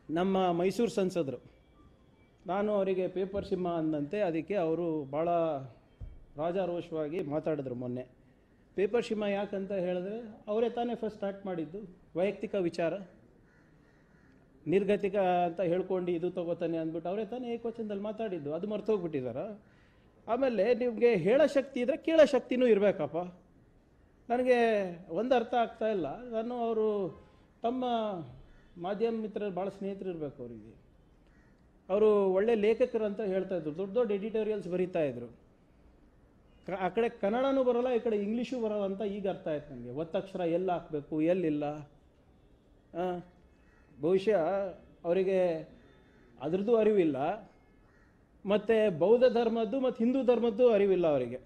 ನಮ್ಮ ಮೈಸೂರು ಸಂಸದರು ನಾನು ಅವರಿಗೆ ಪೇಪರ್ ಸಿಂಹ ಅಂದಂತೆ ಅದಕ್ಕೆ ಅವರು ಭಾಳ ರಾಜಾರೋಷವಾಗಿ ಮಾತಾಡಿದ್ರು ಮೊನ್ನೆ ಪೇಪರ್ ಸಿಂಹ ಯಾಕಂತ ಹೇಳಿದ್ರೆ ಅವರೇ ತಾನೇ ಫಸ್ಟ್ ಸ್ಟಾರ್ಟ್ ಮಾಡಿದ್ದು ವೈಯಕ್ತಿಕ ವಿಚಾರ ನಿರ್ಗತಿಕ ಅಂತ ಹೇಳ್ಕೊಂಡು ಇದು ತಗೋತಾನೆ ಅಂದ್ಬಿಟ್ಟು ಅವರೇ ತಾನೇ ಏಕವಚನದಲ್ಲಿ ಮಾತಾಡಿದ್ದು ಅದು ಮರ್ತೋಗ್ಬಿಟ್ಟಿದಾರ ಆಮೇಲೆ ನಿಮಗೆ ಹೇಳೋ ಶಕ್ತಿ ಇದ್ದರೆ ಕೇಳೋ ಶಕ್ತಿನೂ ಇರಬೇಕಪ್ಪ ನನಗೆ ಒಂದು ಅರ್ಥ ಆಗ್ತಾ ಇಲ್ಲ ನಾನು ಅವರು ತಮ್ಮ ಮಾಧ್ಯಮ ಮಿತ್ರರು ಭಾಳ ಸ್ನೇಹಿತರು ಇರಬೇಕು ಅವರಿಗೆ ಅವರು ಒಳ್ಳೆ ಲೇಖಕರು ಅಂತ ಹೇಳ್ತಾ ಇದ್ರು ದೊಡ್ಡ ದೊಡ್ಡ ಎಡಿಟೋರಿಯಲ್ಸ್ ಬರೀತಾ ಇದ್ರು ಕ- ಆ ಕಡೆ ಕನ್ನಡನೂ ಬರೋಲ್ಲ ಈ ಕಡೆ ಇಂಗ್ಲೀಷು ಬರೋಲ್ಲ ಅಂತ ಈಗ ಅರ್ಥ ಆಯ್ತು ನನಗೆ ಒತ್ತಕ್ಷರ ಎಲ್ಲಿ ಹಾಕಬೇಕು ಎಲ್ಲಿಲ್ಲ ಆ, ಬಹುಶಃ ಅವರಿಗೆ ಅದ್ರದ್ದು ಅರಿವಿಲ್ಲ ಮತ್ತು ಬೌದ್ಧ ಧರ್ಮದ್ದು ಮತ್ತು ಹಿಂದೂ ಧರ್ಮದ್ದು ಅರಿವಿಲ್ಲ ಅವರಿಗೆ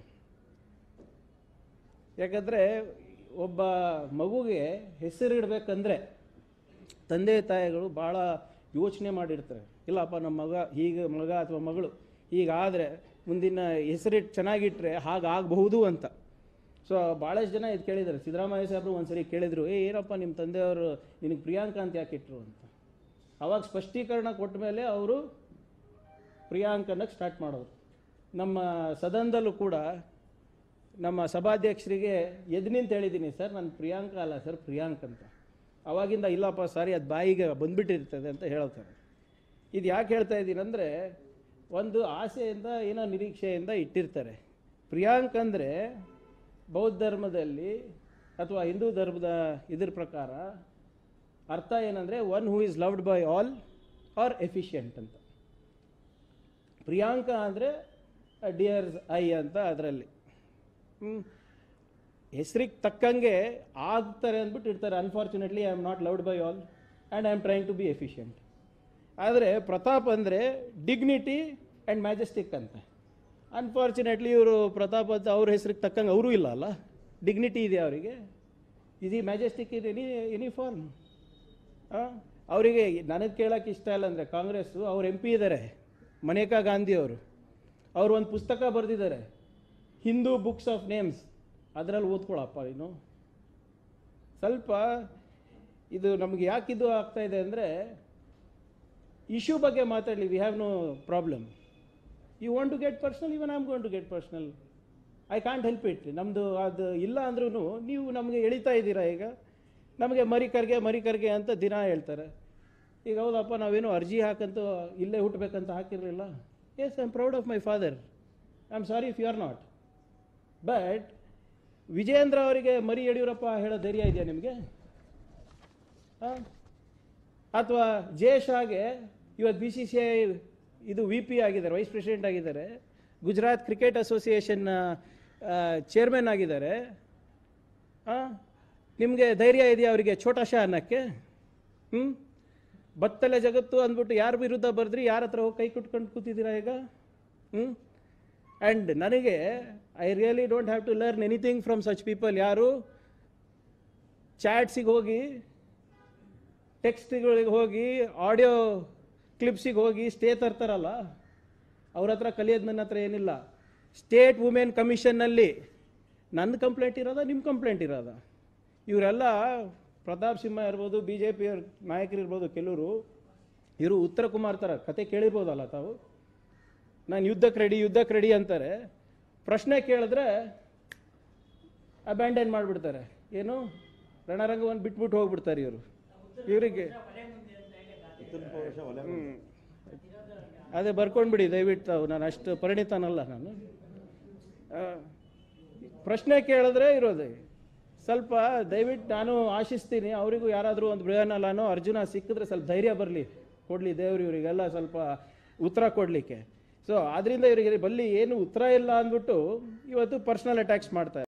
ಯಾಕಂದರೆ ಒಬ್ಬ ಮಗುಗೆ ಹೆಸರಿಡಬೇಕಂದ್ರೆ ತಂದೆ ತಾಯಿಗಳು ಭಾಳ ಯೋಚನೆ ಮಾಡಿರ್ತಾರೆ ಇಲ್ಲಪ್ಪ ನಮ್ಮ ಮಗ ಹೀಗೆ ಮಗ ಅಥವಾ ಮಗಳು ಹೀಗಾದರೆ ಮುಂದಿನ ಹೆಸರಿಟ್ಟು ಚೆನ್ನಾಗಿಟ್ರೆ ಹಾಗಾಗಬಹುದು ಅಂತ ಸೊ ಭಾಳಷ್ಟು ಜನ ಇದು ಕೇಳಿದ್ದಾರೆ ಸಿದ್ದರಾಮಯ್ಯ ಸಾಹೇಬರು ಒಂದ್ಸರಿ ಕೇಳಿದರು ಏ ಏನಪ್ಪ ನಿಮ್ಮ ತಂದೆಯವರು ನಿನಗೆ ಪ್ರಿಯಾಂಕಾ ಅಂತ ಯಾಕೆ ಇಟ್ರು ಅಂತ ಅವಾಗ ಸ್ಪಷ್ಟೀಕರಣ ಕೊಟ್ಟ ಮೇಲೆ ಅವರು ಪ್ರಿಯಾಂಕನಕ್ಕೆ ಸ್ಟಾರ್ಟ್ ಮಾಡೋರು ನಮ್ಮ ಸದನದಲ್ಲೂ ಕೂಡ ನಮ್ಮ ಸಭಾಧ್ಯಕ್ಷರಿಗೆ ಎದ್ದು ನಿಂತು ಹೇಳಿದ್ದೀನಿ ಸರ್ ನಾನು ಪ್ರಿಯಾಂಕ ಅಲ್ಲ ಸರ್ ಪ್ರಿಯಾಂಕ್ ಅಂತ ಅವಾಗಿಂದ ಇಲ್ಲಪ್ಪ ಸಾರಿ ಅದು ಬಾಯಿಗೆ ಬಂದ್ಬಿಟ್ಟಿರ್ತದೆ ಅಂತ ಹೇಳ್ತಾರೆ ಇದು ಯಾಕೆ ಹೇಳ್ತಾ ಇದ್ದೀನಿ ಅಂದರೆ ಒಂದು ಆಸೆಯಿಂದ ಏನೋ ನಿರೀಕ್ಷೆಯಿಂದ ಇಟ್ಟಿರ್ತಾರೆ ಪ್ರಿಯಾಂಕ್ ಅಂದರೆ ಬೌದ್ಧ ಧರ್ಮದಲ್ಲಿ ಅಥವಾ ಹಿಂದೂ ಧರ್ಮದ ಇದ್ರ ಪ್ರಕಾರ ಅರ್ಥ ಏನಂದರೆ one who is loved by all are efficient ಅಂತ ಪ್ರಿಯಾಂಕಾ ಅಂದರೆ ಡಿಯರ್ಸ್ ಐ ಅಂತ ಅದರಲ್ಲಿ ಹೆಸರಿಗೆ ತಕ್ಕಂಗೆ ಆಗ್ತಾರೆ ಅಂದ್ಬಿಟ್ಟು ಇರ್ತಾರೆ unfortunately I am not loved by all and I am trying to be efficient ಆದರೆ ಪ್ರತಾಪ್ ಅಂದರೆ ಡಿಗ್ನಿಟಿ ಆ್ಯಂಡ್ ಮ್ಯಾಜೆಸ್ಟಿಕ್ ಅಂತ ಅನ್ಫಾರ್ಚುನೇಟ್ಲಿ ಇವರು ಪ್ರತಾಪ್ ಅಂತ ಅವ್ರ ಹೆಸರಿಗೆ ತಕ್ಕಂಗೆ ಅವರೂ ಇಲ್ಲ ಅಲ್ಲ ಡಿಗ್ನಿಟಿ ಇದೆ ಅವರಿಗೆ ಇದು ಮ್ಯಾಜೆಸ್ಟಿಕ್ ಇದೆ ಎನಿ ಎನಿ ಫಾರ್ಮ್ ಅವರಿಗೆ ನನಗೆ ಕೇಳೋಕ್ಕೆ ಇಷ್ಟ ಇಲ್ಲ ಅಂದರೆ ಕಾಂಗ್ರೆಸ್ಸು ಅವ್ರು ಎಂ ಪಿ ಇದ್ದಾರೆ ಮನೇಕಾ ಗಾಂಧಿ ಅವರು ಅವರು ಒಂದು ಪುಸ್ತಕ ಬರೆದಿದ್ದಾರೆ ಹಿಂದೂ ಬುಕ್ಸ್ ಆಫ್ ನೇಮ್ಸ್ ಅದರಲ್ಲಿ ಓದ್ಕೊಳಪ್ಪ ನೀನು ಸ್ವಲ್ಪ ಇದು ನಮಗೆ ಯಾಕಿದು ಆಗ್ತಾ ಇದೆ ಅಂದರೆ ಇಶ್ಯೂ ಬಗ್ಗೆ ಮಾತಾಡಲಿ we have no problem you want to get personal even am going to get personal I can't help it ನಮ್ಮದು ಅದು ಇಲ್ಲ ಅಂದ್ರೂ ನೀವು ನಮಗೆ ಎಳಿತಾ ಇದ್ದೀರಾ ಈಗ ನಮಗೆ ಮರಿ ಕರ್ಗೆ ಮರಿ ಕರ್ಗೆ ಅಂತ ದಿನ ಹೇಳ್ತಾರೆ ಈಗ ಹೌದಪ್ಪ ನಾವೇನು ಅರ್ಜಿ ಹಾಕಂತೂ ಇಲ್ಲೇ ಹುಟ್ಟಬೇಕಂತ ಹಾಕಿರಲಿಲ್ಲ yes I am proud of my father I am sorry if you are not but Vijayendra ಅವರಿಗೆ ಮರಿ ಯಡಿಯೂರಪ್ಪ ಹೇಳೋ ಧೈರ್ಯ ಇದೆಯಾ ನಿಮಗೆ ಅಥವಾ ಜೆ ಶಾಗೆ ಇವತ್ತು ಬಿ ಸಿ ಸಿ ಐ ಇದು ವಿ ಪಿ ಆಗಿದ್ದಾರೆ ವೈಸ್ ಪ್ರೆಸಿಡೆಂಟ್ ಆಗಿದ್ದಾರೆ ಗುಜರಾತ್ ಕ್ರಿಕೆಟ್ ಅಸೋಸಿಯೇಷನ್ ಚೇರ್ಮನ್ ಆಗಿದ್ದಾರೆ ನಿಮಗೆ ಧೈರ್ಯ ಇದೆಯಾ ಅವರಿಗೆ ಛೋಟಾ ಶಾ ಅನ್ನೋಕ್ಕೆ ಹ್ಞೂ ಬತ್ತಲೆ ಜಗತ್ತು ಅಂದ್ಬಿಟ್ಟು ಯಾರ ವಿರುದ್ಧ ಬರೆದ್ರಿ ಯಾರ ಹತ್ರ ಹೋಗಿ ಕೈ ಕುಟ್ಕೊಂಡು ಕೂತಿದ್ದೀರಾ ಈಗ ಹ್ಞೂ ಆ್ಯಂಡ್ ನನಗೆ I really don't have to learn anything from such people ಯಾರು ಚಾಟ್ಸಿಗೆ ಹೋಗಿ ಟೆಕ್ಸ್ಟ್ಗಳಿಗೆ ಹೋಗಿ ಆಡಿಯೋ ಕ್ಲಿಪ್ಸಿಗೆ ಹೋಗಿ ಸ್ಟೇ ತರ್ತಾರಲ್ಲ ಅವ್ರ ಹತ್ರ ಕಲಿಯೋದು ನನ್ನ ಹತ್ರ ಏನಿಲ್ಲ ಸ್ಟೇಟ್ ವುಮೆನ್ ಕಮಿಷನ್ನಲ್ಲಿ ನನ್ನ ಕಂಪ್ಲೇಂಟ್ ಇರೋದ ನಿಮ್ಮ ಕಂಪ್ಲೇಂಟ್ ಇರೋದ ಇವರೆಲ್ಲ ಪ್ರತಾಪ್ ಸಿಂಹ ಇರ್ಬೋದು ಬಿ ಜೆ ಪಿಯವ್ರ ನಾಯಕರು ಇರ್ಬೋದು ಕೆಲವರು ಇವರು ಉತ್ತರ ಕುಮಾರ್ ಥರ ಕತೆ ಕೇಳಿರ್ಬೋದಲ್ಲ ತಾವು ನಾನು ಯುದ್ಧಕ್ಕೆ ರೆಡಿ ಯುದ್ಧಕ್ಕೆ ರೆಡಿ ಅಂತಾರೆ ಪ್ರಶ್ನೆ ಕೇಳಿದ್ರೆ ಅಬ್ಯಾಂಡನ್ ಮಾಡಿಬಿಡ್ತಾರೆ ಏನು ರಣರಂಗವನ್ನು ಬಿಟ್ಬಿಟ್ಟು ಹೋಗ್ಬಿಡ್ತಾರೆ ಇವರು ಇವರಿಗೆ ಹ್ಮ್. ಅದೇ ಬರ್ಕೊಂಡ್ಬಿಡಿ ದಯವಿಟ್ಟು ತಾವು ನಾನು ಅಷ್ಟು ಪರಿಣಿತನಲ್ಲ ನಾನು ಆ, ಪ್ರಶ್ನೆ ಕೇಳಿದ್ರೆ ಇರೋದು ಸ್ವಲ್ಪ ದಯವಿಟ್ಟು ನಾನು ಆಶಿಸ್ತೀನಿ ಅವರಿಗೂ ಯಾರಾದರೂ ಒಂದು ಬೃಹನಲಾನೋ ಅರ್ಜುನ ಸಿಕ್ಕಿದ್ರೆ ಸ್ವಲ್ಪ ಧೈರ್ಯ ಬರಲಿ ಕೊಡಲಿ ದೇವ್ರು ಇವರಿಗೆಲ್ಲ ಸ್ವಲ್ಪ ಉತ್ತರ ಕೊಡಲಿಕ್ಕೆ ಸೊ ಆದ್ದರಿಂದ ಇವರಿಗೆ ಬಲ್ಲಿ ಏನು ಉತ್ತರ ಇಲ್ಲ ಅಂದ್ಬಿಟ್ಟು ಇವತ್ತು ಪರ್ಸ್ನಲ್ ಅಟ್ಯಾಕ್ಸ್ ಮಾಡ್ತಾರೆ